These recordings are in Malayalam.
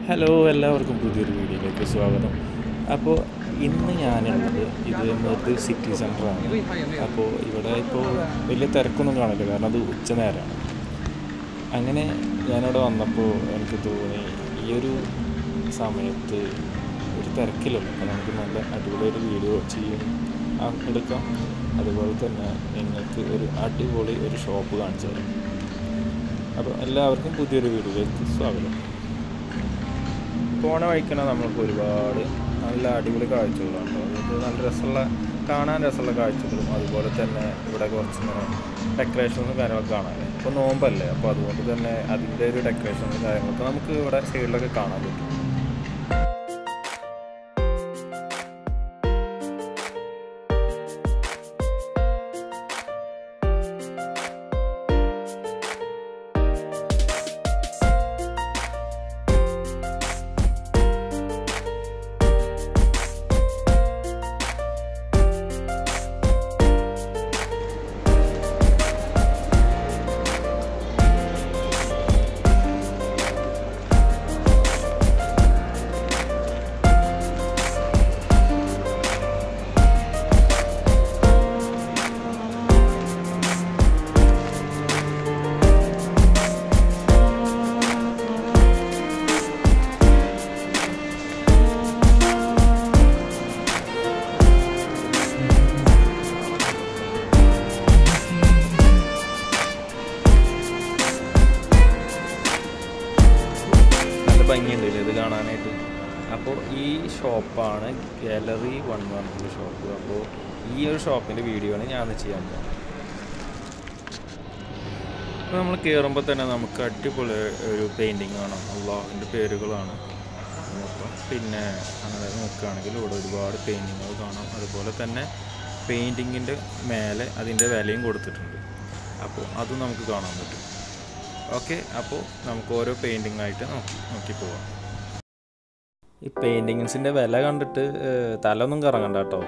ഹലോ എല്ലാവർക്കും പുതിയൊരു വീഡിയോയിലേക്ക് സ്വാഗതം അപ്പോൾ ഇന്ന് ഞാനുള്ളത് ഇത് മൃദു സിറ്റി സെൻ്ററാണ് അപ്പോൾ ഇവിടെ ഇപ്പോൾ വലിയ തിരക്കൊന്നും കാണില്ല കാരണം അത് ഉച്ച നേരമാണ് അങ്ങനെ ഞാനിവിടെ വന്നപ്പോൾ എനിക്ക് തോന്നി ഈ ഒരു സമയത്ത് ഒരു തിരക്കില്ലല്ലോ അപ്പോൾ നമുക്ക് നല്ല അടിപൊളി ഒരു വീഡിയോ ചെയ്യും ആ, എടുക്കാം അതുപോലെ തന്നെ നിങ്ങൾക്ക് ഒരു അടിപൊളി ഒരു ഷോപ്പ് കാണിച്ചു തരാം അപ്പോൾ എല്ലാവർക്കും പുതിയൊരു വീഡിയോയിലേക്ക് സ്വാഗതം പോണ വഴിക്കണ നമ്മൾക്ക് ഒരുപാട് നല്ല അടിപൊളി കാഴ്ചകളാണ് കേട്ടോ അതായത് നല്ല രസമുള്ള കാണാൻ രസമുള്ള കാഴ്ചകളും അതുപോലെ തന്നെ ഇവിടെ കുറച്ച് ഡെക്കറേഷൻസും കാര്യങ്ങളൊക്കെ കാണാൻ ഇപ്പോൾ നോമ്പല്ലേ അപ്പോൾ അതുകൊണ്ട് തന്നെ അതിൻ്റെ ഒരു ഡെക്കറേഷൻസും കാര്യങ്ങളൊക്കെ നമുക്ക് ഇവിടെ സൈഡിലൊക്കെ കാണാൻ പറ്റും നല്ല ഭംഗിയുണ്ട് ഇത് കാണാനായിട്ട് അപ്പോൾ ഈ ഷോപ്പാണ് ഗാലറി വൺ പറഞ്ഞിട്ടുള്ള ഷോപ്പ് അപ്പോൾ ഈ ഒരു ഷോപ്പിൻ്റെ വീഡിയോ ആണ് ഞാൻ ചെയ്യാൻ പോകുന്നത് അപ്പോൾ നമ്മൾ കയറുമ്പോൾ തന്നെ നമുക്ക് അടിപൊളി ഒരു പെയിൻറ്റിങ് കാണാം അള്ളാഹുവിൻ്റെ പേരുകളാണ് മൊത്തം പിന്നെ അങ്ങനെ നോക്കുകയാണെങ്കിൽ ഇവിടെ ഒരുപാട് പെയിൻറ്റിങ്ങുകൾ കാണാം അതുപോലെ തന്നെ പെയിൻറ്റിങ്ങിൻ്റെ മേലെ അതിൻ്റെ വിലയും കൊടുത്തിട്ടുണ്ട് അപ്പോൾ അതും നമുക്ക് കാണാൻ പറ്റും ഓക്കെ അപ്പോൾ നമുക്ക് ഓരോ പെയിൻറ്റിംഗ് ആയിട്ട് നോക്കി നോക്കി പോവാം ഈ പെയിൻറ്റിങ്സിൻ്റെ വില കണ്ടിട്ട് ഏഹ്, തല ഒന്നും കറങ്ങണ്ട കേട്ടോ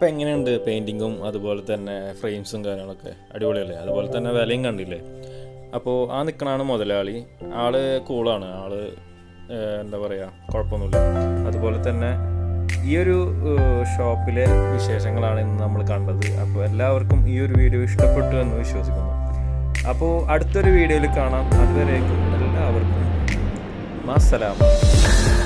അപ്പോൾ എങ്ങനെയുണ്ട് പെയിൻറ്റിങ്ങും അതുപോലെ തന്നെ ഫ്രെയിംസും കാര്യങ്ങളൊക്കെ അടിപൊളിയല്ലേ അതുപോലെ തന്നെ വിലയും കണ്ടില്ലേ അപ്പോൾ ആ നിൽക്കണാണ് മുതലാളി ആള് കൂളാണ് ആള് ഏഹ്, എന്താ പറയുക കുഴപ്പമൊന്നുമില്ല അതുപോലെ തന്നെ ഈ ഒരു ഏഹ്, ഷോപ്പിലെ വിശേഷങ്ങളാണ് ഇന്ന് നമ്മൾ കണ്ടത് അപ്പോൾ എല്ലാവർക്കും ഈ ഒരു വീഡിയോ ഇഷ്ടപ്പെട്ടു എന്ന് വിശ്വസിക്കുന്നു അപ്പോൾ അടുത്തൊരു വീഡിയോയിൽ കാണാം അതുവരേക്കും എല്ലാവർക്കും മസ്സലാം